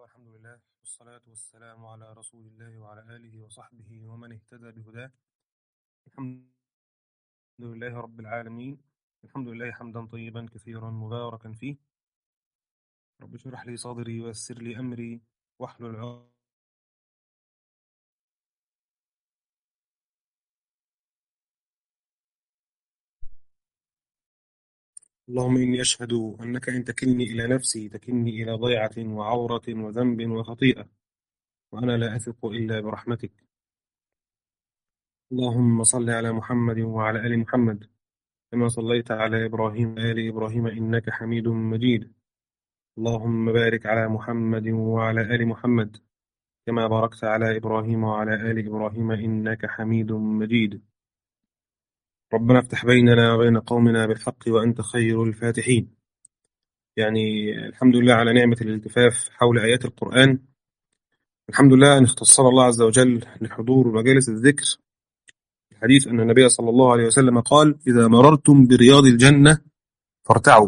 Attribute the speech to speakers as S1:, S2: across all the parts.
S1: والحمد لله والصلاة والسلام على رسول الله وعلى آله وصحبه ومن اهتدى بهداه الحمد لله رب العالمين الحمد لله حمدا طيبا كثيرا مباركا فيه رب اشرح لي صدري ويسر لي أمري واحلل عقدة اللهم إني أشهد أنك إن تكلني إلى نفسي تكلني إلى ضيعة وعورة وذنب وخطيئة وأنا لا أثق إلا برحمتك اللهم صل على محمد وعلى آل محمد كما صليت على إبراهيم وآل إبراهيم إنك حميد مجيد اللهم بارك على محمد وعلى آل محمد كما باركت على إبراهيم وعلى آل إبراهيم إنك حميد مجيد ربنا افتح بيننا وبين قومنا بالحق وأنت خير الفاتحين يعني الحمد لله على نعمة الالتفاف حول آيات القرآن الحمد لله أن اختصر الله عز وجل لحضور مجالس الذكر الحديث أن النبي صلى الله عليه وسلم قال إذا مررتم برياض الجنة فارتعوا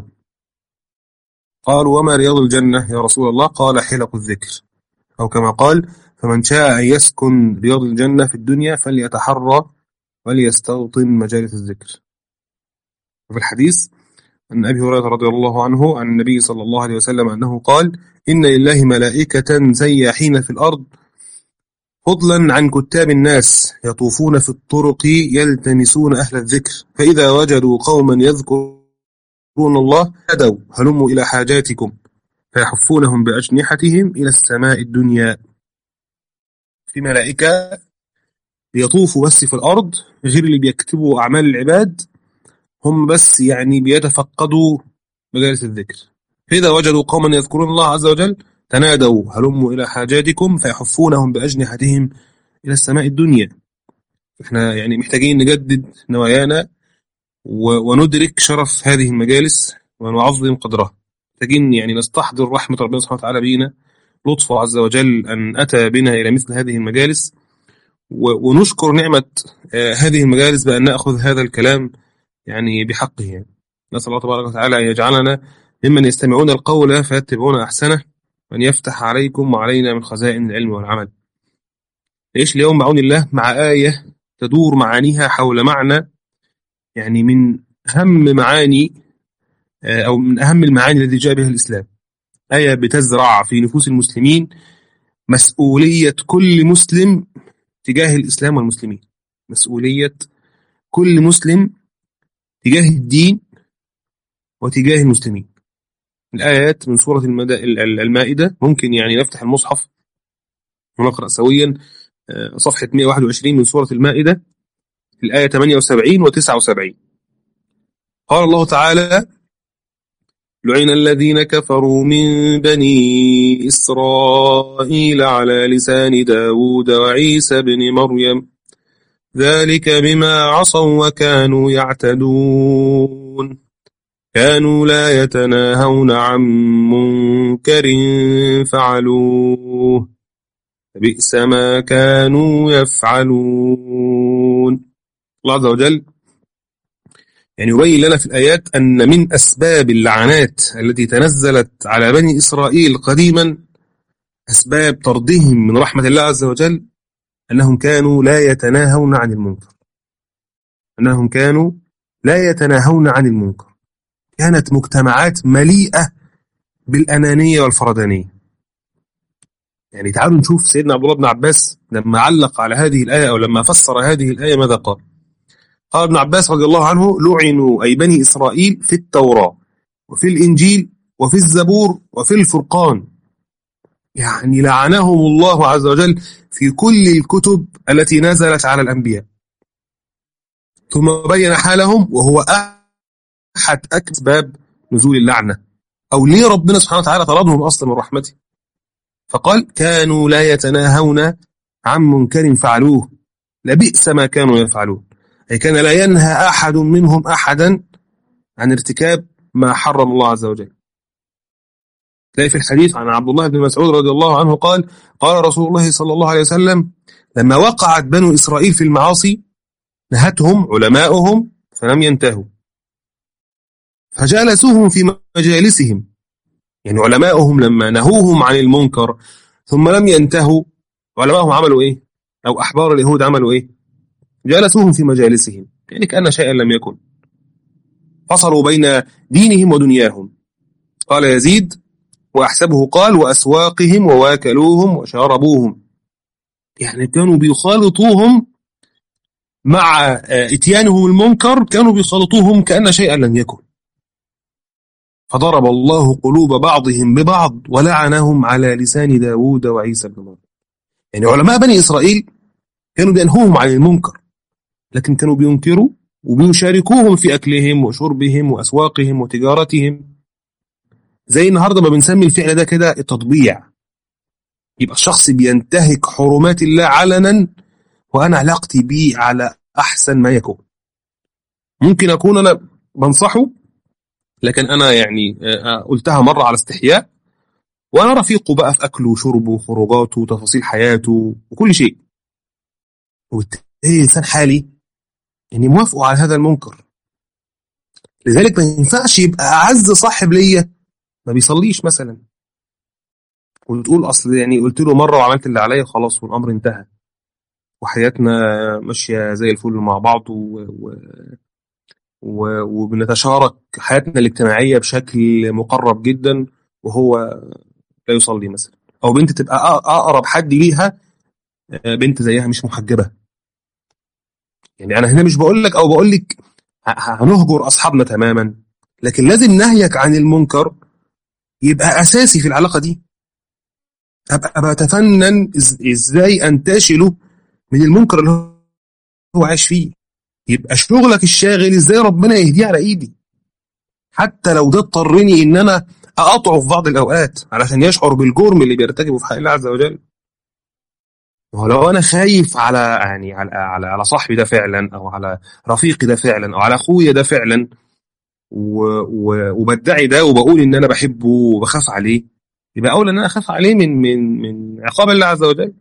S1: قالوا وما رياض الجنة يا رسول الله قال حلق الذكر أو كما قال فمن شاء أن يسكن رياض الجنة في الدنيا فليتحرى وليستوطن مجالس الذكر وفي الحديث عن أبي هريرة رضي الله عنه عن النبي صلى الله عليه وسلم أنه قال إن لله ملائكة سياحين في الأرض فضلا عن كتاب الناس يطوفون في الطرق يلتمسون أهل الذكر فإذا وجدوا قوما يذكرون الله هدوا هلموا إلى حاجاتكم فيحفونهم بأجنحتهم إلى السماء الدنيا في ملائكة بيطوفوا بس في الأرض غير اللي بيكتبوا أعمال العباد هم بس يعني بيتفقدوا مجالس الذكر فإذا وجدوا قوما يذكرون الله عز وجل تنادوا هلموا إلى حاجاتكم فيحفونهم بأجنحتهم إلى السماء الدنيا احنا يعني محتاجين نجدد نوايانا وندرك شرف هذه المجالس ونعظم قدرها محتاجين يعني نستحضر رحمة ربنا سبحانه وتعالى بينا لطفه عز وجل أن أتى بنا إلى مثل هذه المجالس ونشكر نعمة هذه المجالس بأن نأخذ هذا الكلام يعني بحقه يعني. نسأل الله تبارك وتعالى أن يجعلنا ممن يستمعون القول فيتبعون أحسنه وأن يفتح عليكم وعلينا من خزائن العلم والعمل نعيش اليوم بعون الله مع آية تدور معانيها حول معنى يعني من أهم معاني أو من أهم المعاني التي جاء بها الإسلام آية بتزرع في نفوس المسلمين مسؤولية كل مسلم تجاه الإسلام والمسلمين مسؤولية كل مسلم تجاه الدين وتجاه المسلمين الآيات من سورة المائدة ممكن يعني نفتح المصحف ونقرأ سويا صفحة 121 من سورة المائدة الآية 78 و 79 قال الله تعالى لعن الذين كفروا من بني إسرائيل على لسان داود وعيسى بن مريم ذلك بما عصوا وكانوا يعتدون كانوا لا يتناهون عن منكر فعلوه بئس ما كانوا يفعلون الله عز وجل يعني يبين لنا في الآيات أن من أسباب اللعنات التي تنزلت على بني إسرائيل قديما أسباب طردهم من رحمة الله عز وجل أنهم كانوا لا يتناهون عن المنكر أنهم كانوا لا يتناهون عن المنكر كانت مجتمعات مليئة بالأنانية والفردانية يعني تعالوا نشوف سيدنا عبد الله بن عباس لما علق على هذه الآية أو لما فسر هذه الآية ماذا قال قال ابن عباس رضي الله عنه لعنوا أي بني إسرائيل في التوراة وفي الإنجيل وفي الزبور وفي الفرقان يعني لعنهم الله عز وجل في كل الكتب التي نزلت على الأنبياء ثم بين حالهم وهو أحد أسباب نزول اللعنة أو ليه ربنا سبحانه وتعالى طردهم أصلا من رحمته فقال كانوا لا يتناهون عن منكر فعلوه لبئس ما كانوا يفعلون أي كان لا ينهى أحد منهم أحدا عن ارتكاب ما حرم الله عز وجل تلاقي في الحديث عن عبد الله بن مسعود رضي الله عنه قال قال رسول الله صلى الله عليه وسلم لما وقعت بنو إسرائيل في المعاصي نهتهم علماؤهم فلم ينتهوا فجالسوهم في مجالسهم يعني علماؤهم لما نهوهم عن المنكر ثم لم ينتهوا علماؤهم عملوا ايه او احبار اليهود عملوا ايه جلسوهم في مجالسهم يعني كأن شيئا لم يكن فصلوا بين دينهم ودنياهم قال يزيد وأحسبه قال وأسواقهم وواكلوهم وشاربوهم يعني كانوا بيخالطوهم مع اتيانهم المنكر كانوا بيخالطوهم كأن شيئا لم يكن فضرب الله قلوب بعضهم ببعض ولعنهم على لسان داود وعيسى بن مريم يعني علماء بني إسرائيل كانوا بينهوهم عن المنكر لكن كانوا بينكروا وبيشاركوهم في أكلهم وشربهم وأسواقهم وتجارتهم زي النهاردة ما بنسمي الفعل ده كده التطبيع يبقى الشخص بينتهك حرمات الله علنا وأنا علاقتي بيه على أحسن ما يكون ممكن أكون أنا بنصحه لكن أنا يعني قلتها مرة على استحياء وأنا رفيقه بقى في أكله وشربه وخروجاته وتفاصيل حياته وكل شيء وبالتالي إنسان حالي إني موافقه على هذا المنكر لذلك ما ينفعش يبقى أعز صاحب ليا ما بيصليش مثلا وتقول أصل يعني قلت له مرة وعملت اللي عليا خلاص والأمر انتهى وحياتنا ماشية زي الفل مع بعض و... و... و... وبنتشارك حياتنا الاجتماعية بشكل مقرب جدا وهو لا يصلي مثلا أو بنت تبقى أقرب حد ليها بنت زيها مش محجبة يعني أنا هنا مش بقول لك أو بقول لك هنهجر أصحابنا تماما لكن لازم نهيك عن المنكر يبقى أساسي في العلاقة دي أبقى بتفنن إزاي أنتشله من المنكر اللي هو عايش فيه يبقى شغلك الشاغل إزاي ربنا يهديه على إيدي حتى لو ده اضطرني إن أنا أقطعه في بعض الأوقات علشان يشعر بالجرم اللي بيرتكبه في حق الله عز وجل ولو انا خايف على يعني على على على صاحبي ده فعلا او على رفيقي ده فعلا او على اخويا ده فعلا و و وبدعي ده وبقول ان انا بحبه وبخاف عليه يبقى اولى ان انا اخاف عليه من من من عقاب الله عز وجل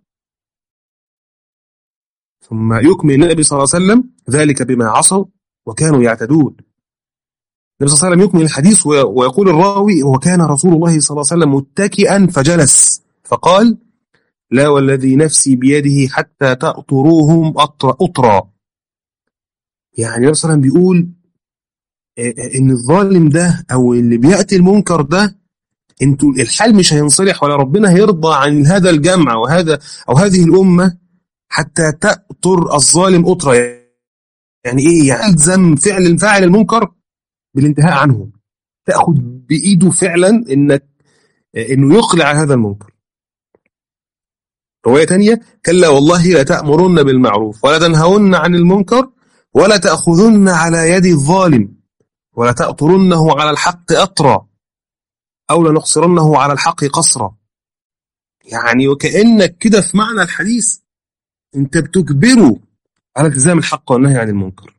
S1: ثم يكمل النبي صلى الله عليه وسلم ذلك بما عصوا وكانوا يعتدون النبي صلى الله عليه وسلم يكمل الحديث ويقول الراوي وكان رسول الله صلى الله عليه وسلم متكئا فجلس فقال لا والذي نفسي بيده حتى تأطروهم أطرا يعني النبي صلى الله عليه وسلم بيقول ان الظالم ده او اللي بيأتي المنكر ده انتوا الحال مش هينصلح ولا ربنا هيرضى عن هذا الجمع وهذا او هذه الامه حتى تأطر الظالم أطرا يعني ايه يعني يلزم فعل فاعل المنكر بالانتهاء عنه تأخذ بإيده فعلا انك انه يقلع هذا المنكر رواية تانية كلا والله لا تأمرن بالمعروف ولا تنهون عن المنكر ولا تأخذن على يد الظالم ولا تأطرنه على الحق أطرا أو لنقصرنه على الحق قصرا يعني وكأنك كده في معنى الحديث أنت بتجبره على التزام الحق والنهي عن المنكر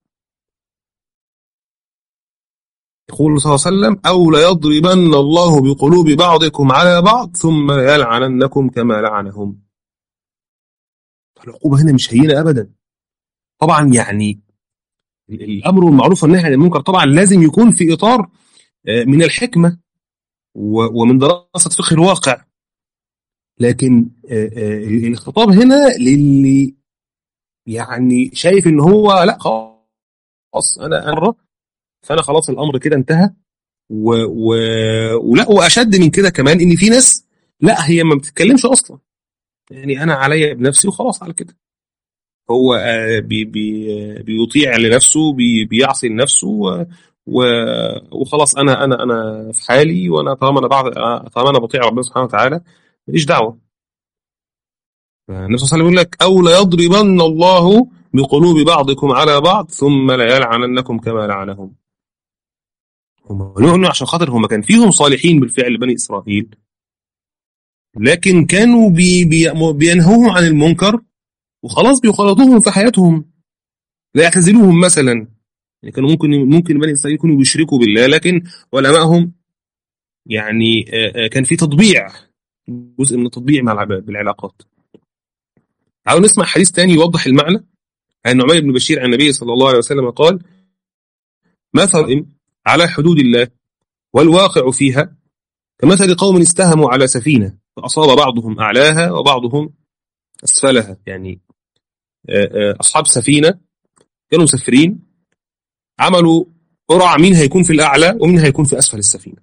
S1: يقول صلى الله عليه وسلم أو ليضربن الله بقلوب بعضكم على بعض ثم يلعننكم كما لعنهم العقوبة هنا مش هينة أبدا طبعا يعني الأمر بالمعروف والنهي عن المنكر طبعا لازم يكون في إطار من الحكمة ومن دراسة فقه الواقع لكن الخطاب هنا للي يعني شايف ان هو لا خلاص انا انا فانا خلاص الامر كده انتهى و... و... ولا واشد من كده كمان ان في ناس لا هي ما بتتكلمش اصلا يعني انا عليا بنفسي وخلاص على كده هو بي بي بيطيع لنفسه بي بيعصي لنفسه و... وخلاص انا انا انا في حالي وانا طالما انا بعض طالما انا بطيع ربنا سبحانه وتعالى ماليش دعوه النبي صلى الله عليه وسلم يقول لك او ليضربن الله بقلوب بعضكم على بعض ثم ليلعننكم كما لعنهم هم لعنوا عشان خاطر هم كان فيهم صالحين بالفعل بني اسرائيل لكن كانوا بي بي بينهوهم عن المنكر وخلاص بيخالطوهم في حياتهم لا يعتزلوهم مثلا يعني كانوا ممكن ممكن بني اسرائيل يكونوا بيشركوا بالله لكن علمائهم يعني كان في تطبيع جزء من التطبيع مع العباد بالعلاقات تعالوا نسمع حديث ثاني يوضح المعنى عن نعمان بن بشير عن النبي صلى الله عليه وسلم قال مثل على حدود الله والواقع فيها كمثل قوم استهموا على سفينة فأصاب بعضهم أعلاها وبعضهم أسفلها يعني أصحاب سفينة كانوا مسافرين عملوا قرعة مين هيكون في الأعلى ومين هيكون في أسفل السفينة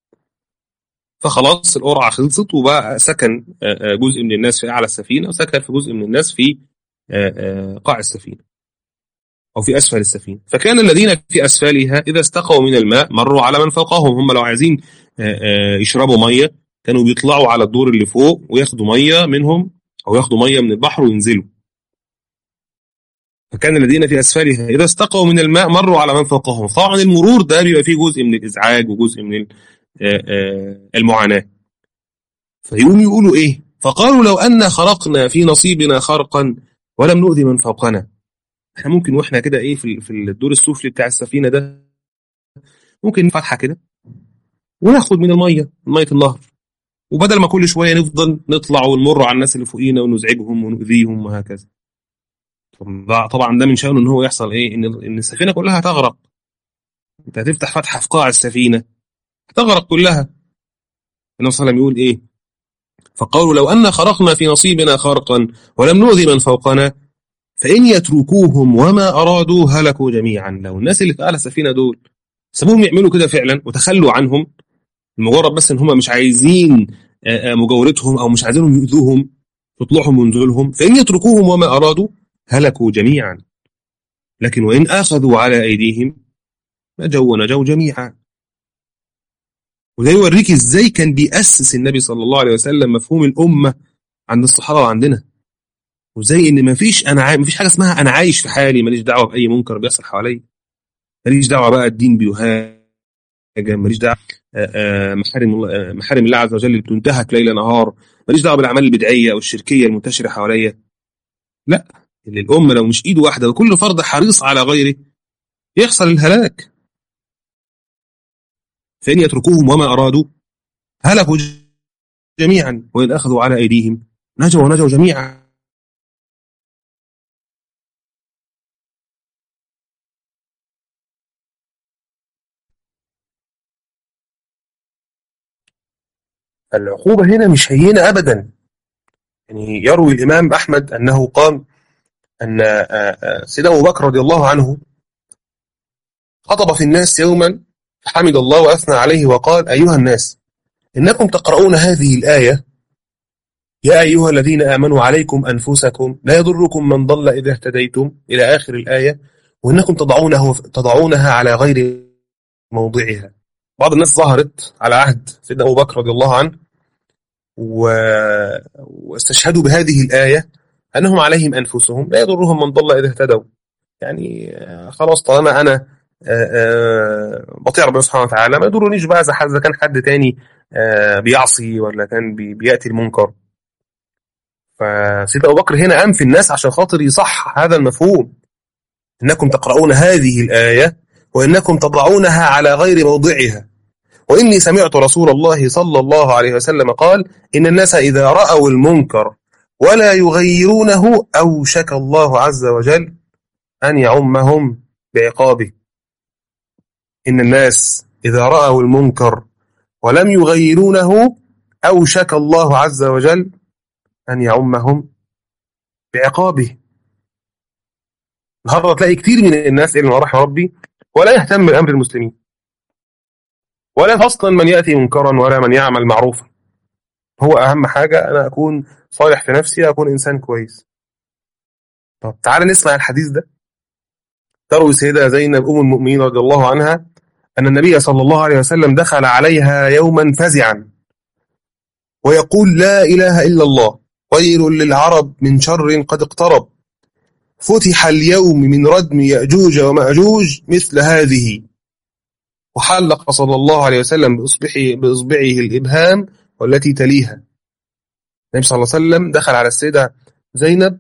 S1: فخلاص القرعة خلصت وبقى سكن جزء من الناس في أعلى السفينة وسكن في جزء من الناس في قاع السفينة أو في أسفل السفينة فكان الذين في أسفلها إذا استقوا من الماء مروا على من فوقهم هم لو عايزين يشربوا مية كانوا بيطلعوا على الدور اللي فوق وياخدوا مية منهم أو ياخدوا مية من البحر وينزلوا فكان الذين في أسفلها إذا استقوا من الماء مروا على من فوقهم طبعا المرور ده بيبقى فيه جزء من الإزعاج وجزء من المعاناة فيقوم يقولوا إيه فقالوا لو أن خرقنا في نصيبنا خرقا ولم نؤذي من فوقنا احنا ممكن واحنا كده ايه في في الدور السفلي بتاع السفينه ده ممكن فتحه كده وناخد من الميه ميه النهر وبدل ما كل شويه نفضل نطلع ونمر على الناس اللي فوقينا ونزعجهم ونؤذيهم وهكذا طبعا ده من شأنه ان هو يحصل ايه ان ان السفينه كلها تغرق انت هتفتح فتحه في قاع السفينه تغرق كلها النبي صلى الله عليه وسلم يقول ايه فقالوا لو ان خرقنا في نصيبنا خرقا ولم نؤذي من فوقنا فإن يتركوهم وما أرادوا هلكوا جميعا لو الناس اللي في أعلى السفينة دول سابوهم يعملوا كده فعلا وتخلوا عنهم مجرد بس ان هم مش عايزين مجاورتهم او مش عايزينهم يؤذوهم تطلعهم ونزولهم فإن يتركوهم وما أرادوا هلكوا جميعا لكن وإن أخذوا على أيديهم نجوا ونجوا جميعا وده يوريك ازاي كان بيأسس النبي صلى الله عليه وسلم مفهوم الأمة عند الصحابة وعندنا وزي ان مفيش انا عاي... مفيش حاجه اسمها انا عايش في حالي ماليش دعوه باي منكر بيحصل حواليا ماليش دعوه بقى الدين بيهاجم ماليش دعوه محارم الله محارم الله عز وجل اللي بتنتهك ليل نهار ماليش دعوه بالاعمال البدعيه او الشركيه المنتشره حواليا لا اللي الامه لو مش ايد واحده وكل فرد حريص على غيره يحصل الهلاك فان يتركوهم وما ارادوا هلكوا جميعا وان اخذوا على ايديهم نجوا ونجوا جميعا العقوبة هنا مش هينة أبدا يعني يروي الإمام أحمد أنه قام أن سيدنا أبو بكر رضي الله عنه خطب في الناس يوما فحمد الله وأثنى عليه وقال أيها الناس إنكم تقرؤون هذه الآية يا أيها الذين آمنوا عليكم أنفسكم لا يضركم من ضل إذا اهتديتم إلى آخر الآية وإنكم تضعونه تضعونها على غير موضعها بعض الناس ظهرت على عهد سيدنا أبو بكر رضي الله عنه و... واستشهدوا بهذه الآية أنهم عليهم أنفسهم لا يضرهم من ضل إذا اهتدوا يعني خلاص طالما أنا بطيع ربنا سبحانه وتعالى ما يضرنيش بقى إذا كان حد تاني بيعصي ولا كان بيأتي المنكر فسيدنا أبو بكر هنا قام في الناس عشان خاطر يصح هذا المفهوم إنكم تقرؤون هذه الآية وإنكم تضعونها على غير موضعها وإني سمعت رسول الله صلى الله عليه وسلم قال إن الناس إذا رأوا المنكر ولا يغيرونه أوشك الله عز وجل أن يعمهم بعقابه إن الناس إذا رأوا المنكر ولم يغيرونه أوشك الله عز وجل أن يعمهم بعقابه النهارده تلاقي كتير من الناس اللي ما رحم ربي ولا يهتم بأمر المسلمين ولا أصلا من يأتي منكرا ولا من يعمل معروفا هو أهم حاجة أنا أكون صالح في نفسي أكون إنسان كويس طب تعال نسمع الحديث ده تروي السيدة زينب أم المؤمنين رضي الله عنها أن النبي صلى الله عليه وسلم دخل عليها يوما فزعا ويقول لا إله إلا الله ويل للعرب من شر قد اقترب فتح اليوم من ردم يأجوج ومأجوج مثل هذه وحلق صلى الله عليه وسلم بإصبعه, بإصبعه الإبهام والتي تليها النبي صلى الله عليه وسلم دخل على السيدة زينب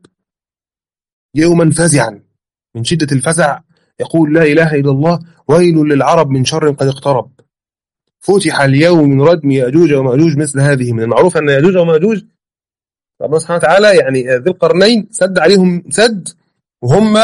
S1: يوما فزعا من شدة الفزع يقول لا إله إلا الله ويل للعرب من شر قد اقترب فتح اليوم من ردم يأجوج ومأجوج مثل هذه من المعروف أن يأجوج ومأجوج ربنا سبحانه وتعالى يعني ذي القرنين سد عليهم سد وهم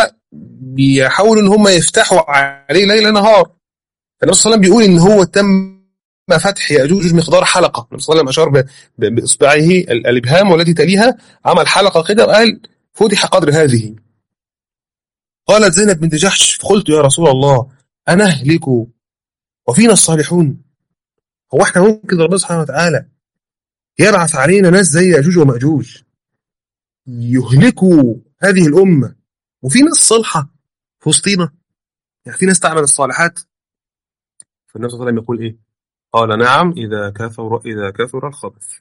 S1: بيحاولوا ان هم يفتحوا عليه ليل نهار النبي صلى الله عليه وسلم بيقول ان هو تم فتح ياجوج مقدار حلقه النبي صلى الله عليه وسلم اشار باصبعه الابهام والتي تليها عمل حلقه كده وقال فتح قدر هذه قالت زينب بنت جحش فقلت يا رسول الله أنهلك وفينا الصالحون هو احنا ممكن ربنا سبحانه وتعالى يبعث علينا ناس زي ياجوج وماجوج يهلكوا هذه الأمة وفي ناس صالحة في وسطينا يعني في ناس تعمل الصالحات فالنبي صلى الله عليه وسلم يقول إيه قال نعم إذا كثر إذا كثر الخبث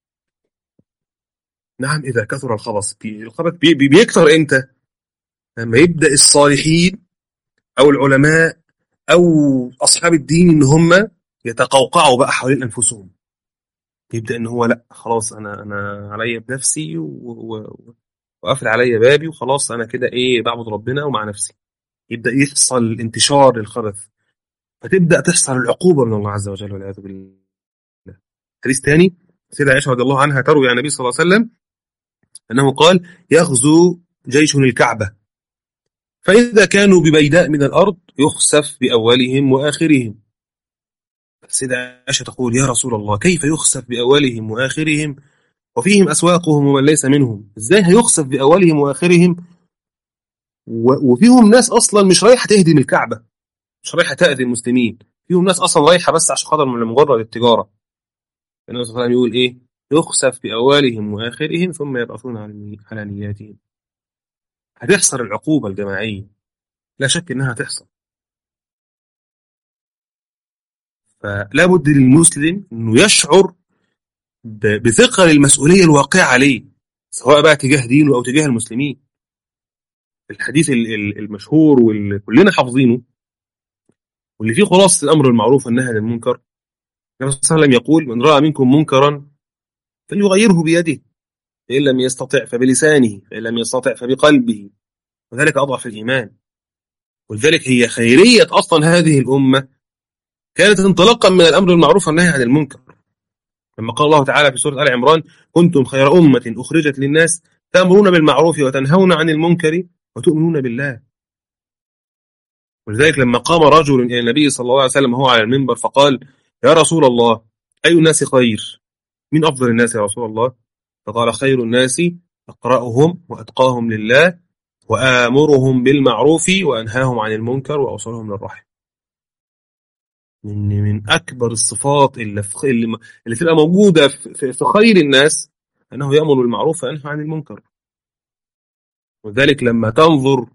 S1: نعم إذا كثر الخبث الخبث بي بي بيكثر إمتى لما يبدأ الصالحين أو العلماء أو أصحاب الدين إن هم يتقوقعوا بقى حوالين أنفسهم يبدأ إن هو لأ خلاص أنا أنا عليا بنفسي وقافل عليا بابي وخلاص أنا كده إيه بعبد ربنا ومع نفسي يبدأ يحصل انتشار للخبث فتبدأ تحصل العقوبة من الله عز وجل والعياذ بالله حديث ثاني سيدة عائشة رضي الله عنها تروي عن النبي صلى الله عليه وسلم أنه قال يغزو جيش الكعبة فإذا كانوا ببيداء من الأرض يخسف بأولهم وآخرهم السيدة عائشة تقول يا رسول الله كيف يخسف بأولهم وآخرهم وفيهم أسواقهم ومن ليس منهم إزاي هيخسف بأولهم وآخرهم وفيهم ناس أصلا مش رايحة تهدم الكعبة مش رايحة تأذي المسلمين فيهم ناس أصلا رايحة بس عشان خاطر من مجرد التجارة النبي صلى الله عليه وسلم يقول إيه يخسف بأولهم وآخرهم ثم يبعثون على نياتهم هتحصل العقوبة الجماعية لا شك إنها هتحصل فلا بد للمسلم انه يشعر بثقل المسؤوليه الواقعه عليه سواء بقى تجاه دينه او تجاه المسلمين الحديث المشهور واللي كلنا حافظينه واللي فيه خلاصه الامر المعروف والنهي عن المنكر النبي صلى الله عليه وسلم يقول من راى منكم منكرا فليغيره بيده فان لم يستطع فبلسانه فان لم يستطع فبقلبه وذلك اضعف الايمان ولذلك هي خيريه اصلا هذه الامه كانت انطلاقا من الامر المعروف والنهي عن المنكر لما قال الله تعالى في سوره ال عمران كنتم خير امه اخرجت للناس تامرون بالمعروف وتنهون عن المنكر وتؤمنون بالله ولذلك لما قام رجل الى النبي صلى الله عليه وسلم وهو على المنبر فقال يا رسول الله اي الناس خير من افضل الناس يا رسول الله فقال خير الناس اقراهم واتقاهم لله وامرهم بالمعروف وانهاهم عن المنكر واوصلهم للرحم من من اكبر الصفات اللي في اللي, اللي تبقى موجوده في, في خير الناس انه يامر بالمعروف وينهى عن المنكر وذلك لما تنظر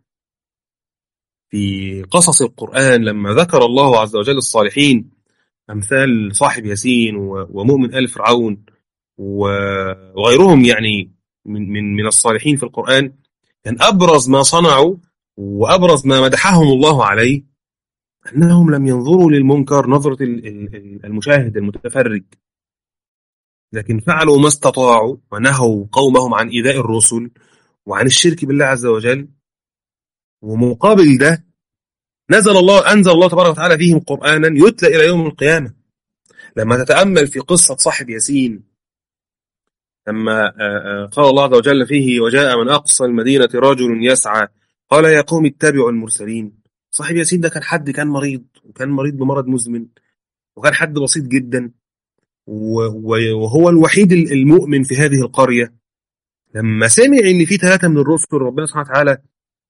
S1: في قصص القرآن لما ذكر الله عز وجل الصالحين أمثال صاحب ياسين ومؤمن آل فرعون وغيرهم يعني من من من الصالحين في القرآن كان أبرز ما صنعوا وأبرز ما مدحهم الله عليه أنهم لم ينظروا للمنكر نظرة المشاهد المتفرج لكن فعلوا ما استطاعوا ونهوا قومهم عن إيذاء الرسل وعن الشرك بالله عز وجل ومقابل ده نزل الله أنزل الله تبارك وتعالى فيهم قرآنا يتلى إلى يوم القيامة لما تتأمل في قصة صاحب ياسين لما قال الله عز وجل فيه وجاء من أقصى المدينة رجل يسعى قال يا قوم اتبعوا المرسلين صاحب ياسين ده كان حد كان مريض وكان مريض بمرض مزمن وكان حد بسيط جدا وهو الوحيد المؤمن في هذه القرية لما سمع ان في ثلاثة من الرسل ربنا سبحانه وتعالى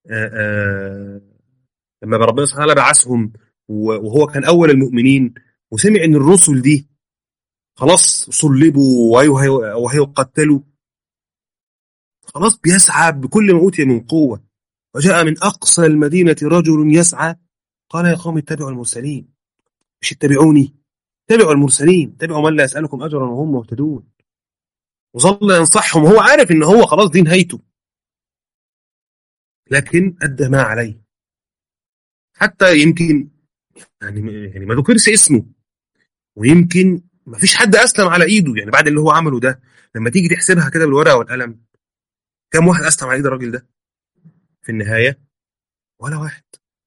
S1: لما ربنا سبحانه وتعالى بعثهم وهو كان اول المؤمنين وسمع ان الرسل دي خلاص صلبوا وهيقتلوا خلاص بيسعى بكل ما اوتي من قوه وجاء من أقصى المدينة رجل يسعى قال يا قوم اتبعوا المرسلين مش اتبعوني اتبعوا المرسلين اتبعوا من لا يسألكم أجرا وهم مهتدون وظل ينصحهم وهو عارف ان هو خلاص دي نهايته لكن أدى ما عليه حتى يمكن يعني يعني ما ذكرش اسمه ويمكن ما فيش حد أسلم على إيده يعني بعد اللي هو عمله ده لما تيجي تحسبها كده بالورقة والقلم كم واحد أسلم على إيد الراجل ده في النهاية ولا واحد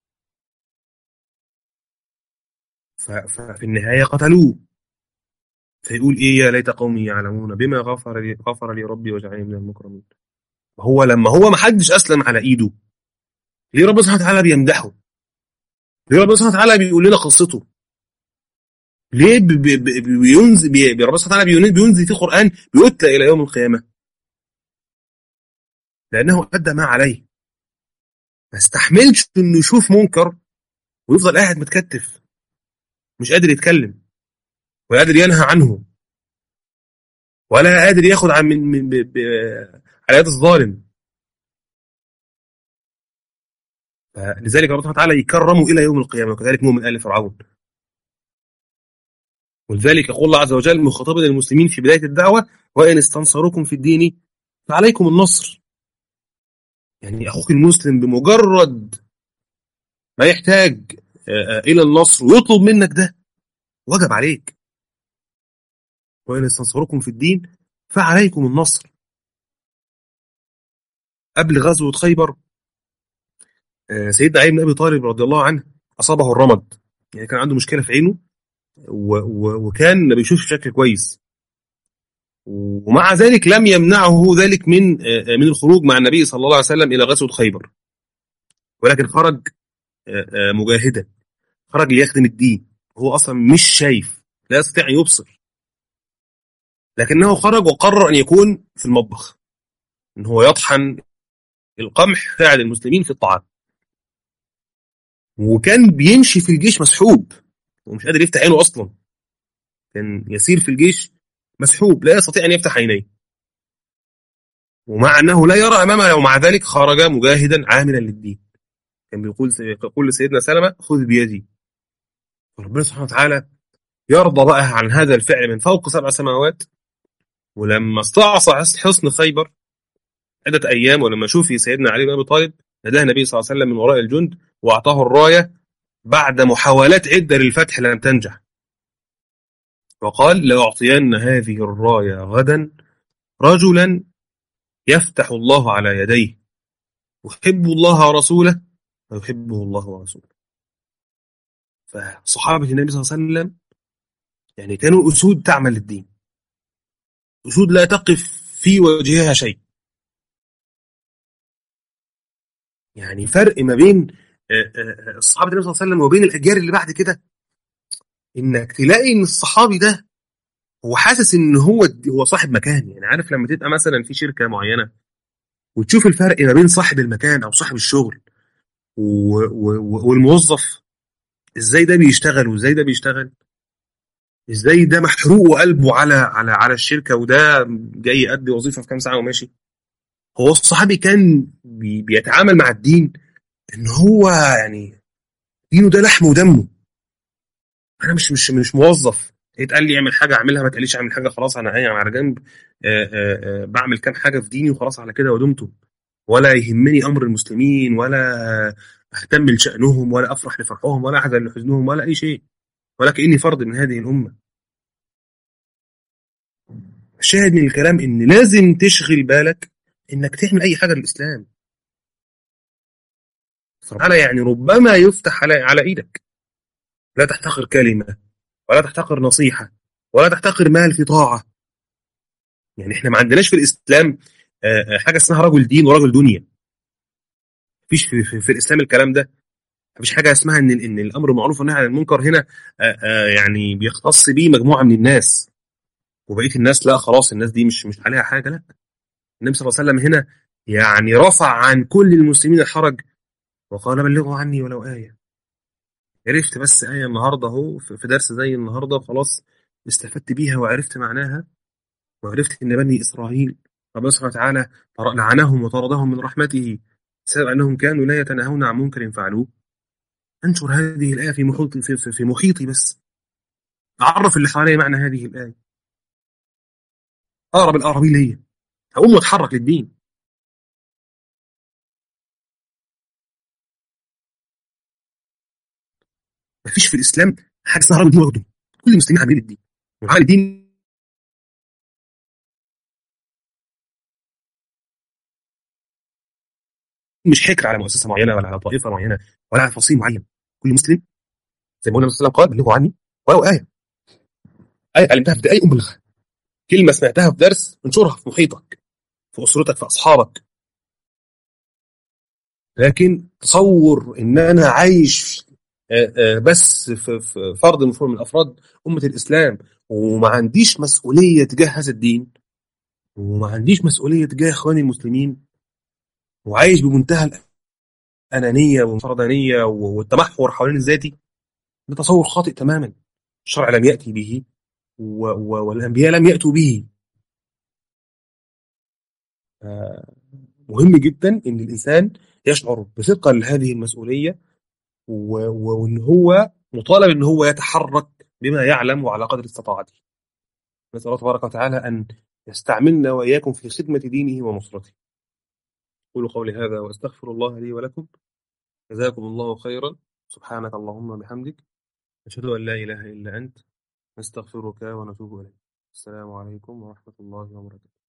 S1: ففي النهاية قتلوه فيقول إيه يا ليت قومي يعلمون بما غفر لي, غفر لي ربي وجعلني من المكرمين هو لما هو ما حدش أسلم على إيده ليه ربنا سبحانه وتعالى بيمدحه ليه ربنا سبحانه وتعالى بيقول لنا قصته ليه ب- ب- ب- بينزل بي- بي- ربنا سبحانه وتعالى بينزل بينزل في القرآن بيتلى إلى يوم القيامة لأنه أدى ما عليه ما استحملش إنه يشوف منكر ويفضل قاعد متكتف مش قادر يتكلم ولا قادر ينهى عنه ولا قادر ياخد عن من, من ب- ب- على يد الظالم فلذلك الله سبحانه وتعالى يكرمه إلى يوم القيامة وكذلك مؤمن آل فرعون ولذلك يقول الله عز وجل مخاطبا المسلمين في بداية الدعوة وإن استنصروكم في الدين فعليكم النصر يعني أخوك المسلم بمجرد ما يحتاج آه، آه، إلى النصر ويطلب منك ده وجب عليك وإن استنصروكم في الدين فعليكم النصر قبل غزوة خيبر آه، سيدنا علي بن أبي طالب رضي الله عنه أصابه الرمد يعني كان عنده مشكلة في عينه و و وكان ما بيشوفش بشكل كويس ومع ذلك لم يمنعه ذلك من آه، آه، من الخروج مع النبي صلى الله عليه وسلم إلى غزوة خيبر ولكن خرج آه، آه، مجاهدا خرج ليخدم الدين هو أصلا مش شايف لا يستطيع أن يبصر لكنه خرج وقرر أن يكون في المطبخ أن هو يطحن القمح ساعد المسلمين في الطعام وكان بيمشي في الجيش مسحوب ومش قادر يفتح عينه أصلا كان يسير في الجيش مسحوب لا يستطيع أن يفتح عينيه ومع أنه لا يرى أمامه ومع ذلك خرج مجاهدا عاملا للدين كان بيقول يقول لسيدنا سلمة خذ بيدي ربنا سبحانه وتعالى يرضى بقى عن هذا الفعل من فوق سبع سماوات ولما استعصى حصن خيبر عدة أيام ولما شوف سيدنا علي بن أبي طالب ناداه النبي صلى الله عليه وسلم من وراء الجند وأعطاه الراية بعد محاولات عدة للفتح لم تنجح وقال لأعطين هذه الراية غدا رجلا يفتح الله على يديه يحب الله ورسوله ويحبه الله ورسوله فصحابة النبي صلى الله عليه وسلم يعني كانوا أسود تعمل للدين أسود لا تقف في وجهها شيء يعني فرق ما بين آه، آه، الصحابة النبي صلى الله عليه وسلم وبين الأجيال اللي بعد كده إنك تلاقي إن الصحابي ده هو حاسس إن هو هو صاحب مكان يعني عارف لما تبقى مثلا في شركة معينة وتشوف الفرق ما بين صاحب المكان أو صاحب الشغل و... و... والموظف ازاي ده بيشتغل وازاي ده بيشتغل ازاي ده محروق وقلبه على على على الشركه وده جاي يأدي وظيفه في كام ساعه وماشي هو الصحابي كان بي بيتعامل مع الدين ان هو يعني دينه ده لحم ودمه انا مش مش مش موظف يتقال لي اعمل حاجه اعملها ما تقاليش اعمل حاجه خلاص انا قايم على جنب آآ آآ بعمل كام حاجه في ديني وخلاص على كده ودمته ولا يهمني امر المسلمين ولا اهتم لشانهم ولا افرح لفرحهم ولا احزن لحزنهم ولا اي شيء ولا كاني فرد من هذه الامه الشاهد من الكلام ان لازم تشغل بالك انك تعمل اي حاجه للاسلام على يعني ربما يفتح على على ايدك لا تحتقر كلمه ولا تحتقر نصيحه ولا تحتقر مال في طاعه يعني احنا ما عندناش في الاسلام حاجه اسمها رجل دين ورجل دنيا مفيش في, في, في الاسلام الكلام ده مفيش حاجه اسمها ان ان الامر معروف والنهي عن المنكر هنا يعني بيختص بيه مجموعه من الناس وبقيه الناس لا خلاص الناس دي مش مش عليها حاجه لا النبي صلى الله عليه وسلم هنا يعني رفع عن كل المسلمين الحرج وقال بلغوا عني ولو آية عرفت بس آية النهاردة اهو في درس زي النهاردة خلاص استفدت بيها وعرفت معناها وعرفت ان بني اسرائيل ربنا سبحانه وتعالى لعنهم وطردهم من رحمته بسبب انهم كانوا لا يتناهون عن منكر فعلوه انشر هذه الايه في محيطي في, في, في محيطي بس اعرف اللي حواليا معنى هذه الايه اقرب الاقربين ليا هقوم واتحرك للدين مفيش في الاسلام حاجه اسمها رجل دين ورجل كل المسلمين عاملين الدين وعامل الدين مش حكر على مؤسسه معينه ولا على طائفه معينه ولا على فصيل معين كل مسلم زي ما قلنا النبي صلى الله عليه وسلم قال بلغوا عني ولو ايه ايه علمتها في اي ام بلغها كلمه سمعتها في درس انشرها في محيطك في اسرتك في اصحابك لكن تصور ان انا عايش آه، آه، بس في في فرد من من افراد امه الاسلام وما عنديش مسؤوليه تجاه هذا الدين وما عنديش مسؤوليه تجاه اخواني المسلمين وعايش بمنتهى الانانيه والفردانيه والتمحور حوالين الذاتي ده تصور خاطئ تماما الشرع لم ياتي به و- و- والانبياء لم ياتوا به آه، مهم جدا ان الانسان يشعر بثقه لهذه المسؤوليه و- و- وان هو مطالب ان هو يتحرك بما يعلم وعلى قدر استطاعته نسال الله تبارك وتعالى ان يستعملنا واياكم في خدمه دينه ونصرته قولوا قولي هذا واستغفر الله لي ولكم جزاكم الله خيرا سبحانك اللهم وبحمدك نشهد ان لا اله الا انت نستغفرك ونتوب اليك السلام عليكم ورحمه الله وبركاته